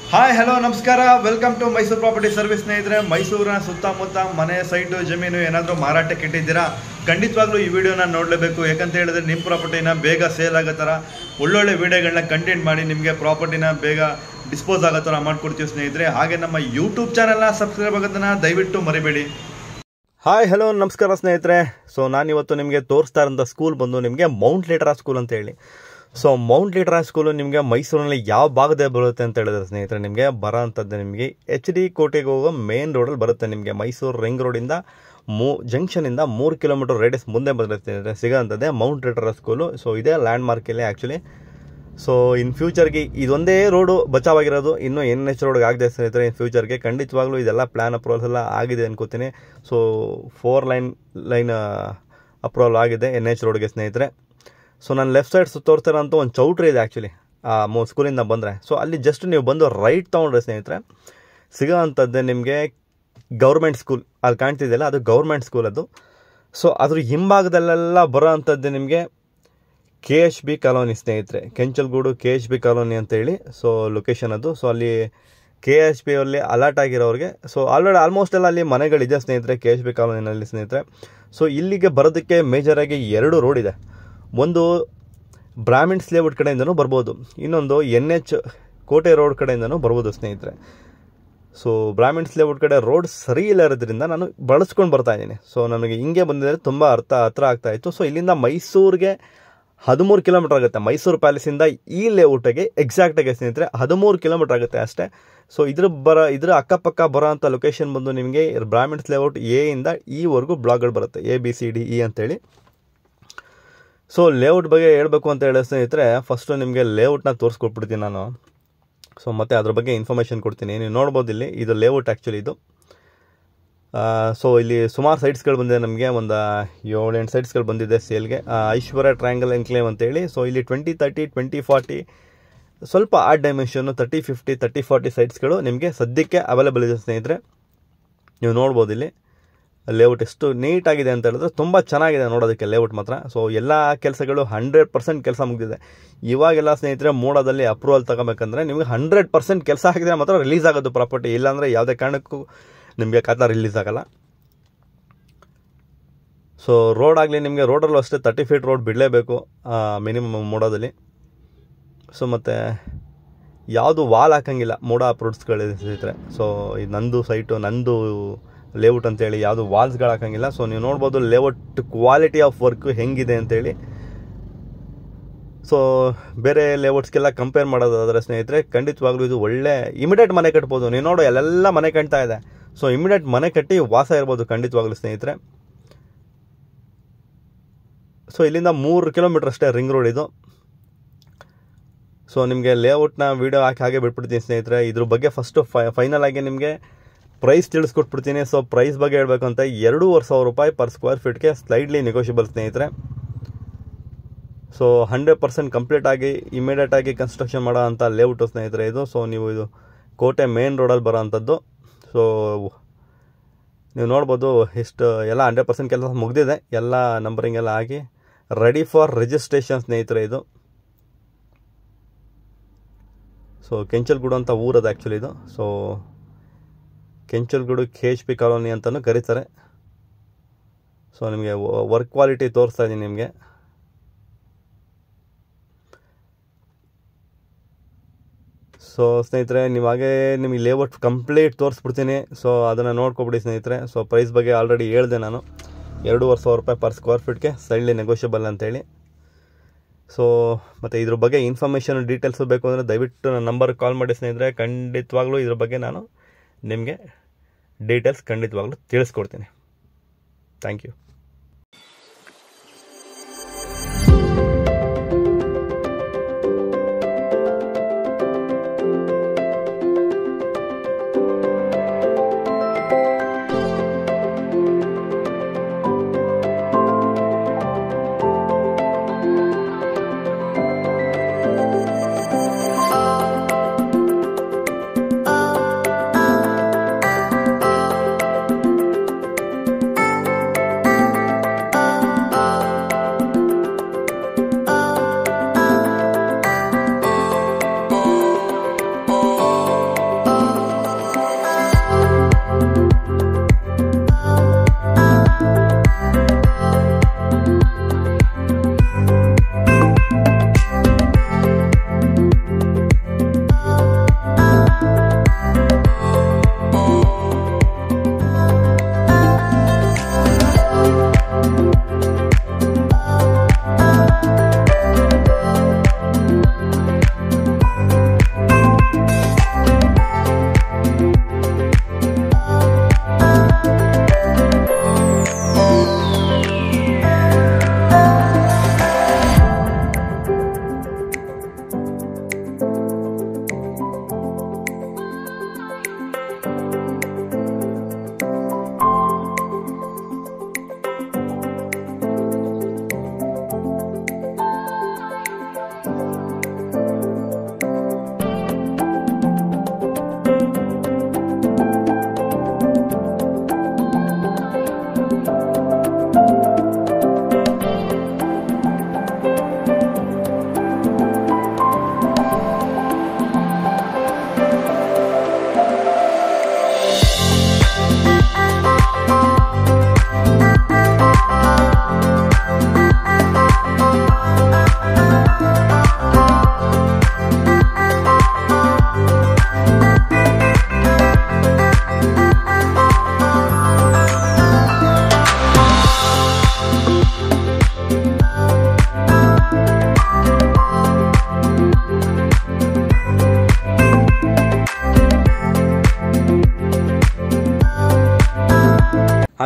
hi hello ನಮಸ್ಕಾರ welcome to Mysuru property service ಸ್ನೇಹಿತರೆ ಮೈಸೂರಿನ ಸುತ್ತಮುತ್ತ ಮನೆ ಸೈಟು ಜಮೀನು ಏನಾದರೂ ಮಾರಾಟಕ್ಕೆ ಇಟ್ಟಿದ್ದೀರಾ ಖಂಡಿತವಾಗ್ಲೂ ಈ ವಿಡಿಯೋನ ನೋಡಲೇಬೇಕು ಯಾಕಂತ ಹೇಳಿದ್ರೆ ನಿಮ್ಮ ಪ್ರಾಪರ್ಟಿನ ಬೇಗ ಸೇಲ್ ಆಗೋ ಥರ ಒಳ್ಳೊಳ್ಳೆ ವಿಡಿಯೋಗಳನ್ನ ಕಂಟೆಂಟ್ ಮಾಡಿ ನಿಮಗೆ ಪ್ರಾಪರ್ಟಿನ ಬೇಗ ಡಿಸ್ಪೋಸ್ ಆಗೋ ಥರ ಮಾಡ್ಕೊಡ್ತೀವಿ ಸ್ನೇಹಿತರೆ ಹಾಗೆ ನಮ್ಮ ಯೂಟ್ಯೂಬ್ ಚಾನಲ್ನ ಸಬ್ಸ್ಕ್ರೈಬ್ ಆಗೋದನ್ನ ದಯವಿಟ್ಟು ಮರಿಬೇಡಿ ಹಾಯ್ ಹಲೋ ನಮಸ್ಕಾರ ಸ್ನೇಹಿತರೆ ಸೊ ನಾನಿವತ್ತು ನಿಮಗೆ ತೋರಿಸ್ತಾ ಇರೋಂಥ ಸ್ಕೂಲ್ ಬಂದು ನಿಮಗೆ ಮೌಂಟ್ ಲೀಟರಾ ಸ್ಕೂಲ್ ಅಂತ ಹೇಳಿ ಸೊ ಮೌಂಟ್ ಲೀಟರಾ ಸ್ಕೂಲು ನಿಮಗೆ ಮೈಸೂರಿನಲ್ಲಿ ಯಾವ ಭಾಗದಲ್ಲಿ ಬರುತ್ತೆ ಅಂತ ಹೇಳಿದ್ರೆ ಸ್ನೇಹಿತರೆ ನಿಮಗೆ ಬರೋ ಅಂಥದ್ದು ನಿಮಗೆ ಎಚ್ ಡಿ ಕೋಟೆಗೆ ಹೋಗೋ ಮೇನ್ ರೋಡಲ್ಲಿ ಬರುತ್ತೆ ನಿಮಗೆ ಮೈಸೂರು ರಿಂಗ್ ರೋಡಿಂದ ಮೂ ಜಂಕ್ಷನಿಂದ ಮೂರು ಕಿಲೋಮೀಟರ್ ರೇಡಿಯಸ್ ಮುಂದೆ ಬಂದರೆ ಸ್ನೇಹಿತರೆ ಸಿಗೋಂಥದ್ದೇ ಮೌಂಟ್ ಲೀಟರಾ ಸ್ಕೂಲು ಸೊ ಇದೇ ಲ್ಯಾಂಡ್ ಮಾರ್ಕಲ್ಲಿ ಆ್ಯಕ್ಚುಲಿ ಸೊ ಇನ್ ಫ್ಯೂಚರ್ಗೆ ಇದೊಂದೇ ರೋಡು ಬಚಾವಾಗಿರೋದು ಇನ್ನೂ ಎನ್ ಎಚ್ ರೋಡ್ಗೆ ಆಗದೆ ಸ್ನೇಹಿತರೆ ಇನ್ ಫ್ಯೂಚರ್ಗೆ ಖಂಡಿತವಾಗ್ಲೂ ಇದೆಲ್ಲ ಪ್ಲ್ಯಾನ್ ಅಪ್ರೂವಲ್ಸ್ ಎಲ್ಲ ಆಗಿದೆ ಅನ್ಕೋತೀನಿ so four line line approval ಆಗಿದೆ ಎನ್ ಎಚ್ ರೋಡ್ಗೆ ಸ್ನೇಹಿತರೆ ಸೊ ನಾನು ಲೆಫ್ಟ್ ಸೈಡ್ ತೋರಿಸ್ತಿರೋಂಥ ಒಂದು ಚೌಟ್ರಿ ಇದೆ ಆ್ಯಕ್ಚುಲಿ ಆ ಮೋ ಸ್ಕೂಲಿಂದ ಬಂದರೆ ಸೊ ಅಲ್ಲಿ ಜಸ್ಟ್ ನೀವು ಬಂದು ರೈಟ್ ತೊಗೊಂಡ್ರೆ ಸ್ನೇಹಿತರೆ ಸಿಗೋ ಅಂಥದ್ದೇ ನಿಮಗೆ ಗೌರ್ಮೆಂಟ್ ಸ್ಕೂಲ್ ಅಲ್ಲಿ ಕಾಣ್ತಿದೆಯಲ್ಲ ಅದು ಗೌರ್ಮೆಂಟ್ ಸ್ಕೂಲ್ ಅದು ಸೊ ಅದ್ರ ಹಿಂಭಾಗದಲ್ಲೆಲ್ಲ ಬರೋ ಅಂಥದ್ದು ನಿಮಗೆ ಕೆ ಎಚ್ ಬಿ ಕಾಲೋನಿ ಸ್ನೇಹಿತರೆ Kenchalgudu K H B colony ಅಂತೇಳಿ ಸೊ ಲೊಕೇಶನ್ ಅದು ಸೊ ಅಲ್ಲಿ ಕೆ ಎಚ್ ಬಿ ಅಲ್ಲಿ ಅಲರ್ಟ್ ಆಗಿರೋರಿಗೆ ಸೊ ಆಲ್ರೆಡಿ ಆಲ್ಮೋಸ್ಟ್ ಎಲ್ಲ ಅಲ್ಲಿ ಮನೆಗಳಿದೆ ಸ್ನೇಹಿತರೆ ಕೆ ಎಚ್ ಬಿ ಕಾಲೋನಿನಲ್ಲಿ ಸ್ನೇಹಿತರೆ ಸೊ ಇಲ್ಲಿಗೆ ಬರೋದಕ್ಕೆ ಮೇಜರಾಗಿ ಎರಡು ರೋಡ್ ಇದೆ ಒಂದು ಬ್ರಾಹ್ಮಿಣ್ಸ್ ಲೇಔಟ್ ಕಡೆಯಿಂದನೂ ಬರ್ಬೋದು ಇನ್ನೊಂದು ಎನ್ ಎಚ್ ಕೋಟೆ ರೋಡ್ ಕಡೆಯಿಂದನೂ ಬರ್ಬೋದು ಸ್ನೇಹಿತರೆ ಸೊ ಬ್ರಾಹ್ಮಿಣ್ಸ್ ಲೇಔಟ್ ಕಡೆ ರೋಡ್ ಸರಿ ಇಲ್ಲ ಇರೋದ್ರಿಂದ ನಾನು ಬಳಸ್ಕೊಂಡು ಬರ್ತಾ ಇದ್ದೀನಿ ಸೊ ನನಗೆ ಹಿಂಗೆ ಬಂದಿದ್ರೆ ತುಂಬ ಅರ್ಥ ಹತ್ರ ಆಗ್ತಾ ಇತ್ತು ಸೊ ಇಲ್ಲಿಂದ ಮೈಸೂರಿಗೆ ಹದಿಮೂರು ಕಿಲೋಮೀಟರ್ ಆಗುತ್ತೆ ಮೈಸೂರು ಪ್ಯಾಲೇಸಿಂದ ಈ ಲೇಔಟಿಗೆ ಎಕ್ಸಾಕ್ಟಾಗಿ ಸ್ನೇಹಿತರೆ ಹದಿಮೂರು ಕಿಲೋಮೀಟರ್ ಆಗುತ್ತೆ ಅಷ್ಟೇ ಸೊ ಇದ್ರ ಬರ ಇದ್ರ ಅಕ್ಕಪಕ್ಕ ಬರೋ ಅಂಥ ಲೊಕೇಶನ್ ಬಂದು ನಿಮಗೆ ಬ್ರಾಹ್ಮಿಣ್ಸ್ ಲೇಔಟ್ ಎ ಇಂದ ಈವರೆಗೂ ಬ್ಲಾಗ್ಗಳು ಬರುತ್ತೆ A B C D E ಅಂತೇಳಿ ಸೊ ಲೇಔಟ್ ಬಗ್ಗೆ ಹೇಳಬೇಕು ಅಂತ ಹೇಳಿ ಸ್ನೇಹಿತರೆ ಫಸ್ಟು ನಿಮಗೆ ಲೇಔಟ್ನ ತೋರಿಸ್ಕೊಟ್ಬಿಡ್ತೀನಿ ನಾನು ಸೊ ಮತ್ತು ಅದ್ರ ಬಗ್ಗೆ ಇನ್ಫಾರ್ಮೇಷನ್ ಕೊಡ್ತೀನಿ ನೀವು ನೋಡ್ಬೋದು ಇಲ್ಲಿ ಇದು ಲೇಔಟ್ ಆ್ಯಕ್ಚುಲಿ ಇದು ಸೊ ಇಲ್ಲಿ ಸುಮಾರು ಸೈಟ್ಸ್ಗಳು ಬಂದಿದೆ ನಮಗೆ ಒಂದು ಏಳು ಎಂಟು ಸೈಟ್ಸ್ಗಳು ಬಂದಿದೆ ಸೇಲ್ಗೆ ಐಶ್ವರ್ಯ ಟ್ರಯಾಂಗಲ್ ಎನ್ಕ್ಲೇವ್ ಅಂತೇಳಿ ಸೊ ಇಲ್ಲಿ ಟ್ವೆಂಟಿ ತರ್ಟಿ ಟ್ವೆಂಟಿ ಫಾರ್ಟಿ ಸ್ವಲ್ಪ ಆರ್ಟ್ ಡೈಮೆನ್ಷನ್ನು ತರ್ಟಿ ಫಿಫ್ಟಿ ತರ್ಟಿ ಫಾರ್ಟಿ ಸೈಟ್ಸ್ಗಳು ನಿಮಗೆ ಸದ್ಯಕ್ಕೆ ಅವೈಲೇಬಲ್ ಇದೆ ಸ್ನೇಹಿತರೆ ನೀವು ನೋಡ್ಬೋದು ಇಲ್ಲಿ ಲೇಔಟ್ ಎಷ್ಟು ನೀಟಾಗಿದೆ ಅಂತ ಹೇಳಿದ್ರೆ ತುಂಬ ಚೆನ್ನಾಗಿದೆ ನೋಡೋದಕ್ಕೆ ಲೇಔಟ್ ಮಾತ್ರ ಸೊ ಎಲ್ಲ ಕೆಲಸಗಳು ಹಂಡ್ರೆಡ್ ಪರ್ಸೆಂಟ್ ಕೆಲಸ ಮುಗಿದಿದೆ ಇವಾಗೆಲ್ಲ ಸ್ನೇಹಿತರೆ ಮೋಡದಲ್ಲಿ ಅಪ್ರೂವಲ್ ತಗೋಬೇಕಂದ್ರೆ ನಿಮಗೆ ಹಂಡ್ರೆಡ್ ಪರ್ಸೆಂಟ್ ಕೆಲಸ ಆಗಿದ್ರೆ ಮಾತ್ರ ರಿಲೀಸ್ ಆಗೋದು ಪ್ರಾಪರ್ಟಿ ಇಲ್ಲಾಂದರೆ ಯಾವುದೇ ಕಾರಣಕ್ಕೂ ನಿಮಗೆ ಖಾತಾ ರಿಲೀಸ್ ಆಗಲ್ಲ ಸೊ ರೋಡ್ ಆಗಲಿ ನಿಮಗೆ ರೋಡಲ್ಲೂ ಅಷ್ಟೇ ತರ್ಟಿ ಫೀಟ್ ರೋಡ್ ಬಿಡಲೇಬೇಕು ಮಿನಿಮಮ್ ಮೋಡೋದಲ್ಲಿ ಸೊ ಮತ್ತು ಯಾವುದು ವಾಲ್ ಹಾಕಂಗಿಲ್ಲ ಮೋಡ ಅಪ್ರೂವ್ಸ್ಗಳಿದೆ ಸ್ನೇಹಿತರೆ ಸೊ ಇದು ನಂದು ಸೈಟು ನಂದು ಲೇಔಟ್ ಅಂತೇಳಿ ಯಾವುದು ವಾಲ್ಸ್ಗಳು ಹಾಕಂಗಿಲ್ಲ ಸೊ ನೀವು ನೋಡ್ಬೋದು ಲೇಔಟ್ ಕ್ವಾಲಿಟಿ ಆಫ್ ವರ್ಕ್ ಹೆಂಗಿದೆ ಅಂತೇಳಿ ಸೊ ಬೇರೆ ಲೇಔಟ್ಸ್ಗೆಲ್ಲ ಕಂಪೇರ್ ಮಾಡೋದಾದರೆ ಸ್ನೇಹಿತರೆ ಖಂಡಿತವಾಗ್ಲೂ ಇದು ಒಳ್ಳೆ ಇಮಿಡಿಯೇಟ್ ಮನೆ ಕಟ್ಬೋದು ನೀವು ನೋಡೋ ಅಲ್ಲೆಲ್ಲ ಮನೆ ಕಾಣ್ತಾ ಇದೆ ಸೊ ಇಮಿಡಿಯೇಟ್ ಮನೆ ಕಟ್ಟಿ ವಾಸ ಇರ್ಬೋದು ಖಂಡಿತವಾಗ್ಲೂ ಸ್ನೇಹಿತರೆ ಸೊ ಇಲ್ಲಿಂದ ಮೂರು ಕಿಲೋಮೀಟ್ರ್ ಅಷ್ಟೇ ರಿಂಗ್ ರೋಡ್ ಇದು ಸೊ ನಿಮಗೆ ಲೇಔಟ್ನ ವೀಡಿಯೋ ಹಾಕಿ ಹಾಗೆ ಬಿಟ್ಬಿಡ್ತೀನಿ ಸ್ನೇಹಿತರೆ ಇದ್ರ ಬಗ್ಗೆ ಫಸ್ಟು ಫೈ ಫೈನಲ್ ಆಗಿ ನಿಮಗೆ ಪ್ರೈಸ್ ತಿಳಿಸ್ಕೊಟ್ಬಿಡ್ತೀನಿ ಸೊ ಪ್ರೈಸ್ ಬಗ್ಗೆ ಹೇಳಬೇಕು ಅಂತ ಎರಡೂವರೆ ಸಾವಿರ ರೂಪಾಯಿ ಪರ್ ಸ್ಕ್ವೇರ್ ಫೀಟ್ಗೆ ಸ್ಲೈಡ್ಲಿ ನೆಗೋಷಿಯಬಲ್ ಸ್ನೇಹಿತರೆ ಸೊ ಹಂಡ್ರೆಡ್ ಪರ್ಸೆಂಟ್ ಕಂಪ್ಲೀಟ್ ಆಗಿ ಇಮಿಡಿಯೇಟ್ ಆಗಿ ಕನ್ಸ್ಟ್ರಕ್ಷನ್ ಮಾಡೋ ಅಂಥ ಲೇಔಟು ಸ್ನೇಹಿತರೆ ಇದು ಸೊ ನೀವು ಇದು ಕೋಟೆ ಮೇನ್ ರೋಡಲ್ಲಿ ಬರೋ ಅಂಥದ್ದು ಸೊ ನೀವು ನೋಡ್ಬೋದು ಎಷ್ಟು ಎಲ್ಲ ಹಂಡ್ರೆಡ್ ಪರ್ಸೆಂಟ್ ಕೆಲಸ ಮುಗಿದಿದೆ ಎಲ್ಲ ನಂಬರಿಂಗ್ ಎಲ್ಲ ಆಗಿ ರೆಡಿ ಫಾರ್ ರಿಜಿಸ್ಟ್ರೇಷನ್ ಸ್ನೇಹಿತರೆ ಇದು ಸೊ ಕೆಂಚಲ್ಗೂಡು ಅಂತ ಊರದು ಆ್ಯಕ್ಚುಲಿ ಇದು so Kenchalgudu K H P colony ಅಂತಲೂ ಕರೀತಾರೆ ಸೊ ನಿಮಗೆ ವರ್ಕ್ ಕ್ವಾಲಿಟಿ ತೋರಿಸ್ತಾ ಇದ್ದೀನಿ ನಿಮಗೆ ಸೊ ಸ್ನೇಹಿತರೆ ನೀವಾಗೇ ನಿಮಗೆ ಲೇಔಟ್ ಕಂಪ್ಲೀಟ್ ತೋರಿಸ್ಬಿಡ್ತೀನಿ ಸೊ ಅದನ್ನು ನೋಡ್ಕೊಬಿಡಿ ಸ್ನೇಹಿತರೆ ಸೊ ಪ್ರೈಸ್ ಬಗ್ಗೆ ಆಲ್ರೆಡಿ ಹೇಳಿದೆ ನಾನು ಎರಡೂವರೆ ಸಾವಿರ ರೂಪಾಯಿ ಪರ್ ಸ್ಕ್ವೇರ್ ಫೀಟ್ಗೆ ಸೈಡ್ಲಿ ನೆಗೋಷಿಯಬಲ್ ಅಂತೇಳಿ ಸೊ ಮತ್ತು ಇದ್ರ ಬಗ್ಗೆ ಇನ್ಫಾರ್ಮೇಷನ್ ಡೀಟೇಲ್ಸು ಬೇಕು ಅಂದರೆ ದಯವಿಟ್ಟು ನನ್ನ ನಂಬರ್ಗೆ ಕಾಲ್ ಮಾಡಿ ಸ್ನೇಹಿತರೆ ಖಂಡಿತವಾಗ್ಲೂ ಇದ್ರ ಬಗ್ಗೆ ನಾನು ನಿಮಗೆ ಡೀಟೇಲ್ಸ್ ಖಂಡಿತವಾಗ್ಲೂ ತಿಳಿಸ್ಕೊಡ್ತೀನಿ ಥ್ಯಾಂಕ್ ಯು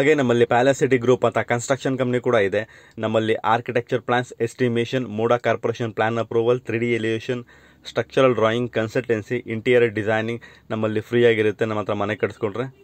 ಹಾಗೆ ನಮ್ಮಲ್ಲಿ ಪ್ಯಾಲೇಸ್ ಸಿಟಿ ಗ್ರೂಪ್ ಅಂತ ಕನ್ಸ್ಟ್ರಕ್ಷನ್ ಕಂಪ್ನಿ ಕೂಡ ಇದೆ ನಮ್ಮಲ್ಲಿ architecture plans estimation MUDA corporation plan approval three D elevation structural drawing consultancy interior designing ನಮ್ಮಲ್ಲಿ ಫ್ರೀ ಆಗಿರುತ್ತೆ ನಮ್ಮ ಹತ್ರ ಮನೆ ಕಟ್ಸ್ಕೊಂಡ್ರೆ